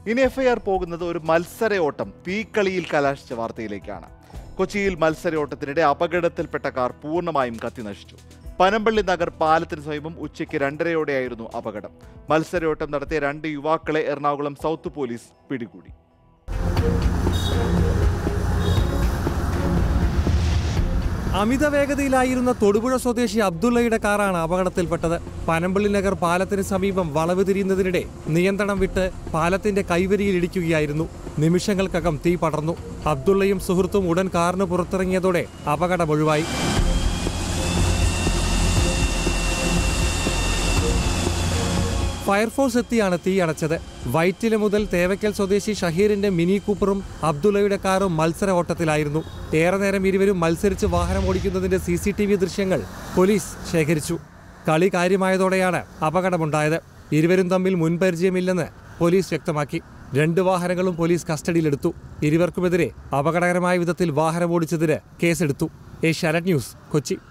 ഇനി എഫ്ഐആർ പോകുന്നത് ഒരു മത്സര ഓട്ടം തീക്കളിയിൽ കലാശിച്ച വാർത്തയിലേക്കാണ് കൊച്ചിയിൽ മത്സരയോട്ടത്തിനിടെ അപകടത്തിൽപ്പെട്ട കാർ പൂർണ്ണമായും കത്തിനശിച്ചു പനമ്പള്ളി നഗർ പാലത്തിന് സമീപം ഉച്ചയ്ക്ക് രണ്ടരയോടെയായിരുന്നു അപകടം മത്സരയോട്ടം നടത്തിയ രണ്ട് യുവാക്കളെ എറണാകുളം സൗത്ത് പോലീസ് പിടികൂടി അമിത വേഗതയിലായിരുന്ന തൊടുപുഴ സ്വദേശി അബ്ദുള്ളയുടെ കാറാണ് അപകടത്തിൽപ്പെട്ടത് പനമ്പള്ളി നഗർ പാലത്തിന് സമീപം വളവ് തിരിയുന്നതിനിടെ നിയന്ത്രണം വിട്ട് പാലത്തിന്റെ കൈവരിയിൽ ഇടിക്കുകയായിരുന്നു നിമിഷങ്ങൾക്കകം തീ പടർന്നു അബ്ദുള്ളയും സുഹൃത്തും ഉടൻ കാറിന് പുറത്തിറങ്ങിയതോടെ അപകടം ഒഴിവായി ഫയർഫോഴ്സ് എത്തിയാണ് തീ അണച്ചത് വൈറ്റില മുതൽ തേവയ്ക്കൽ സ്വദേശി ഷഹീറിന്റെ മിനി കൂപ്പറും അബ്ദുള്ളയുടെ കാറും മത്സര ഓട്ടത്തിലായിരുന്നു ഏറെ നേരം ഇരുവരും മത്സരിച്ച് വാഹനം ഓടിക്കുന്നതിന്റെ സി സി ടി വി ദൃശ്യങ്ങൾ പോലീസ് ശേഖരിച്ചു കളി കാര്യമായതോടെയാണ് അപകടമുണ്ടായത് ഇരുവരും തമ്മിൽ മുൻപരിചയമില്ലെന്ന് പോലീസ് വ്യക്തമാക്കി രണ്ട് വാഹനങ്ങളും പോലീസ് കസ്റ്റഡിയിലെടുത്തു ഇരുവർക്കുമെതിരെ അപകടകരമായ വിധത്തിൽ വാഹനം ഓടിച്ചതിന് കേസെടുത്തു ഏഷ്യാനെറ്റ് ന്യൂസ് കൊച്ചി